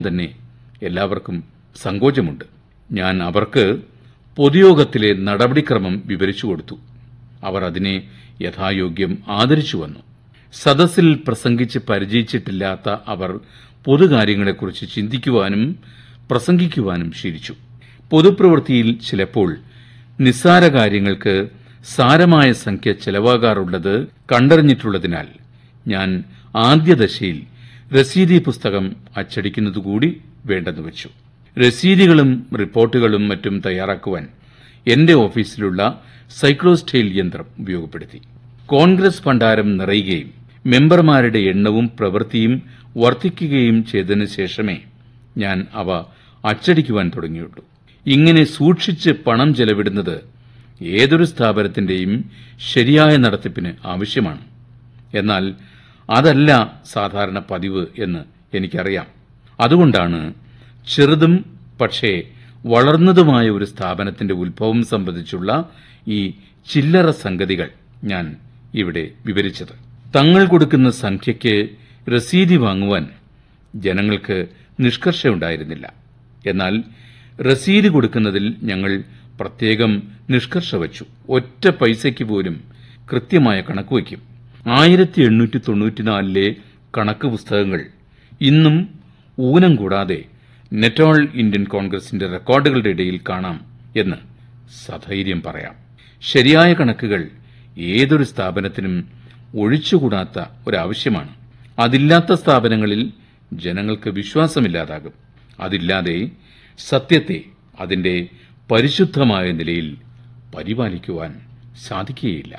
തന്നെ എല്ലാവർക്കും സങ്കോചമുണ്ട് ഞാൻ അവർക്ക് പൊതുയോഗത്തിലെ നടപടിക്രമം വിവരിച്ചു കൊടുത്തു അവർ അതിനെ യഥായോഗ്യം ആദരിച്ചു വന്നു സദസ്സിൽ പ്രസംഗിച്ച് പരിചയിച്ചിട്ടില്ലാത്ത അവർ പൊതുകാര്യങ്ങളെക്കുറിച്ച് ചിന്തിക്കുവാനും പ്രസംഗിക്കുവാനും ശീലിച്ചു പൊതുപ്രവൃത്തിയിൽ ചിലപ്പോൾ നിസ്സാര കാര്യങ്ങൾക്ക് സാരമായ സംഖ്യ ചെലവാകാറുള്ളത് കണ്ടറിഞ്ഞിട്ടുള്ളതിനാൽ ഞാൻ ആദ്യദശയിൽ രസീതി പുസ്തകം അച്ചടിക്കുന്നതുകൂടി വേണ്ടെന്ന് വെച്ചു രസീതികളും റിപ്പോർട്ടുകളും മറ്റും തയ്യാറാക്കുവാൻ എന്റെ ഓഫീസിലുള്ള സൈക്ലോസ്റ്റൈൽ യന്ത്രം ഉപയോഗപ്പെടുത്തി കോൺഗ്രസ് ഭണ്ഡാരം നിറയുകയും മെമ്പർമാരുടെ എണ്ണവും പ്രവൃത്തിയും വർദ്ധിക്കുകയും ചെയ്തതിനു ശേഷമേ ഞാൻ അവ അച്ചടിക്കുവാൻ തുടങ്ങിയുള്ളൂ ഇങ്ങനെ സൂക്ഷിച്ച് പണം ചെലവിടുന്നത് ഏതൊരു സ്ഥാപനത്തിന്റെയും ശരിയായ നടത്തിപ്പിന് ആവശ്യമാണ് എന്നാൽ അതല്ല സാധാരണ പതിവ് എന്ന് എനിക്കറിയാം അതുകൊണ്ടാണ് ചെറുതും പക്ഷേ വളർന്നതുമായ ഒരു സ്ഥാപനത്തിന്റെ ഉത്ഭവം സംബന്ധിച്ചുള്ള ഈ ചില്ലറ സംഗതികൾ ഞാൻ ഇവിടെ വിവരിച്ചത് തങ്ങൾ കൊടുക്കുന്ന സംഖ്യയ്ക്ക് രസീതി വാങ്ങുവാൻ ജനങ്ങൾക്ക് നിഷ്കർഷയുണ്ടായിരുന്നില്ല എന്നാൽ രസീത് കൊടുക്കുന്നതിൽ ഞങ്ങൾ പ്രത്യേകം നിഷ്കർഷ വച്ചു ഒറ്റ പൈസയ്ക്ക് പോലും കൃത്യമായ കണക്ക് വയ്ക്കും ആയിരത്തി എണ്ണൂറ്റി തൊണ്ണൂറ്റിനാലിലെ കണക്ക് പുസ്തകങ്ങൾ ഇന്നും ഊനം കൂടാതെ നെറ്റോൾ ഇന്ത്യൻ കോൺഗ്രസിന്റെ റെക്കോർഡുകളുടെ ഇടയിൽ കാണാം എന്ന് സധൈര്യം പറയാം ശരിയായ കണക്കുകൾ ഏതൊരു സ്ഥാപനത്തിനും ഒഴിച്ചുകൂടാത്ത ഒരാവശ്യമാണ് അതില്ലാത്ത സ്ഥാപനങ്ങളിൽ ജനങ്ങൾക്ക് വിശ്വാസമില്ലാതാകും അതില്ലാതെ സത്യത്തെ അതിന്റെ പരിശുദ്ധമായ നിലയിൽ പരിപാലിക്കുവാൻ സാധിക്കുകയില്ല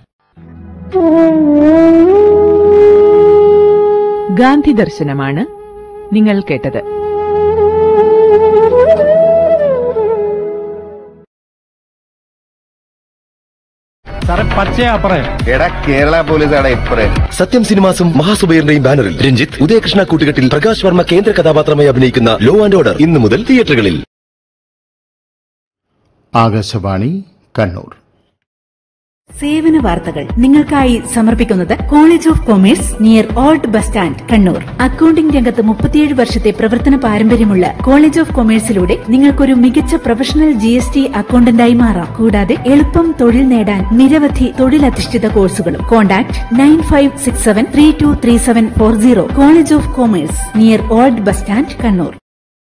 ഗാന്ധി ദർശനമാണ് നിങ്ങൾ കേട്ടത് സാറേ പച്ചയാ പറയാം എടാ കേരള പോലീസാണ് ഇപ്പറേ സത്യം സിനിമാസും മഹാസുബൈറിന്റെയും ബാനറിൽ രഞ്ജിത്ത് ഉദയകൃഷ്ണ കൂട്ടുകെട്ടിൽ പ്രകാശ് വർമ്മ കേന്ദ്ര കഥാപാത്രമായി അഭിനയിക്കുന്ന ലോ ആൻഡ് ഓർഡർ ഇന്നു മുതൽ തിയേറ്ററുകളിൽ ആകാശവാണി കണ്ണൂർ സേവന വാർത്തകൾ നിങ്ങൾക്കായി സമർപ്പിക്കുന്നത് college of commerce near old bus stand Kannur accounting രംഗത്ത് മുപ്പത്തിയേഴ് വർഷത്തെ പ്രവർത്തന പാരമ്പര്യമുള്ള കോളേജ് ഓഫ് കൊമേഴ്സിലൂടെ നിങ്ങൾക്കൊരു മികച്ച പ്രൊഫഷണൽ ജി എസ് ടി അക്കൌണ്ടന്റായി മാറാം കൂടാതെ എളുപ്പം തൊഴിൽ നേടാൻ നിരവധി തൊഴിലധിഷ്ഠിത കോഴ്സുകളും contact nine five six seven three two three seven four zero college of commerce near old bus stand Kannur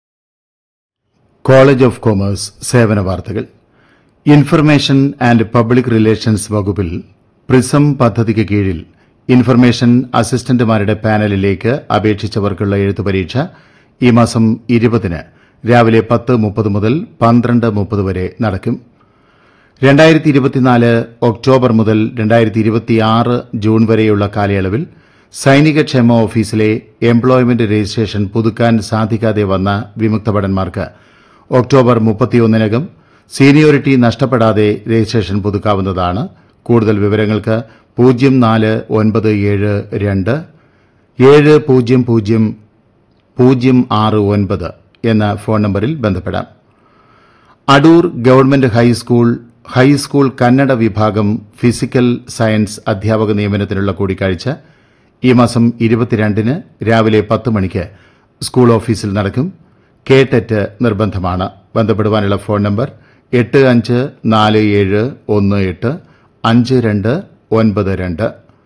college of commerce സേവന വാർത്തകൾ ഇൻഫർമേഷൻ ആൻഡ് പബ്ലിക് റിലേഷൻസ് വകുപ്പിൽ പ്രിസം പദ്ധതിക്ക് കീഴിൽ ഇൻഫർമേഷൻ അസിസ്റ്റന്റുമാരുടെ പാനലിലേക്ക് അപേക്ഷിച്ചവർക്കുള്ള എഴുത്തു പരീക്ഷ ഈ മാസം ഇരുപതിന് രാവിലെ പത്ത് മുപ്പത് മുതൽ പന്ത്രണ്ട് മുപ്പത് വരെ നടക്കും രണ്ടായിരത്തി ഇരുപത്തിനാല് ഒക്ടോബർ മുതൽ രണ്ടായിരത്തി ഇരുപത്തിയാറ് ജൂൺ വരെയുള്ള കാലയളവിൽ സൈനിക ക്ഷേമ ഓഫീസിലെ എംപ്ലോയ്മെന്റ് രജിസ്ട്രേഷൻ പുതുക്കാൻ സാധിക്കാതെ വന്ന വിമുക്ത ഭടന്മാർക്ക് ഒക്ടോബർ മുപ്പത്തിയൊന്നിനകം സീനിയോറിറ്റി നഷ്ടപ്പെടാതെ രജിസ്ട്രേഷൻ പുതുക്കാവുന്നതാണ് കൂടുതൽ വിവരങ്ങൾക്ക് പൂജ്യം നാല് ഒൻപത് ഏഴ് രണ്ട് ഏഴ് പൂജ്യം പൂജ്യം പൂജ്യം ആറ് ഒൻപത് എന്ന ഫോൺ നമ്പറിൽ ബന്ധപ്പെടാം Adoor government high school high school Kannada വിഭാഗം ഫിസിക്കൽ സയൻസ് അധ്യാപക നിയമനത്തിനുള്ള കൂടിക്കാഴ്ച ഈ മാസം ഇരുപത്തിരണ്ടിന് രാവിലെ പത്ത് മണിക്ക് സ്കൂൾ ഓഫീസിൽ നടക്കും കേട്ടെറ്റ് നിർബന്ധമാണ് ബന്ധപ്പെടുവാനുള്ള ഫോൺ നമ്പർ എട്ട് അഞ്ച് നാല് ഏഴ് ഒന്ന് എട്ട് അഞ്ച് രണ്ട് ഒൻപത് രണ്ട്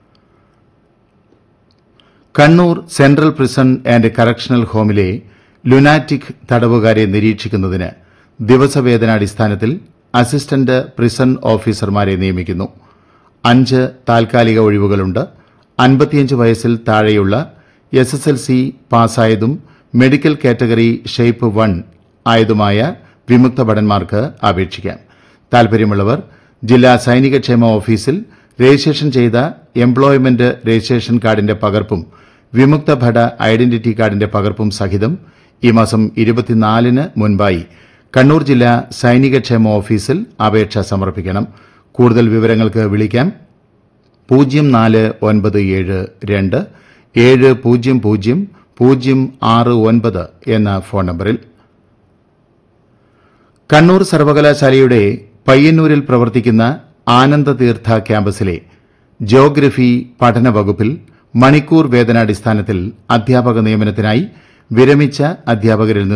Kannur central prison and correctional ഹോമിലെ ലുനാറ്റിക് തടവുകാരെ നിരീക്ഷിക്കുന്നതിന് ദിവസവേതനാടിസ്ഥാനത്തിൽ അസിസ്റ്റന്റ് പ്രിസൺ ഓഫീസർമാരെ നിയമിക്കുന്നു അഞ്ച് താൽക്കാലിക ഒഴിവുകളുണ്ട് അൻപത്തിയഞ്ച് വയസ്സിൽ താഴെയുള്ള എസ് എസ് എൽ സി പാസ്സായതും മെഡിക്കൽ കാറ്റഗറി ഷേപ്പ് വൺ ആയതുമായ വിമുക്ത ഭടന്മാർക്ക് അപേക്ഷിക്കാം താൽപര്യമുള്ളവർ ജില്ലാ സൈനികക്ഷേമ ഓഫീസിൽ രജിസ്ട്രേഷൻ ചെയ്ത എംപ്ലോയ്മെന്റ് രജിസ്ട്രേഷൻ കാർഡിന്റെ പകർപ്പും വിമുക്ത ഭട ഐഡന്റിറ്റി കാർഡിന്റെ പകർപ്പും സഹിതം ഈ മാസം ഇരുപത്തിനാലിന് മുൻപായി കണ്ണൂർ ജില്ലാ സൈനികക്ഷേമ ഓഫീസിൽ അപേക്ഷ സമർപ്പിക്കണം കൂടുതൽ വിവരങ്ങൾക്ക് വിളിക്കാം പൂജ്യം നാല് ഒൻപത് ഏഴ് രണ്ട് ഏഴ് പൂജ്യം പൂജ്യം പൂജ്യം ആറ് ഒൻപത് എന്ന ഫോൺ നമ്പറിൽ കണ്ണൂർ സർവകലാശാലയുടെ പയ്യന്നൂരിൽ പ്രവർത്തിക്കുന്ന ആനന്ദതീർത്ഥ ക്യാമ്പസിലെ ജോഗ്രഫി പഠന വകുപ്പിൽ മണിക്കൂർ വേതനാടിസ്ഥാനത്തിൽ അധ്യാപക നിയമനത്തിനായി വിരമിച്ച അധ്യാപകരിൽ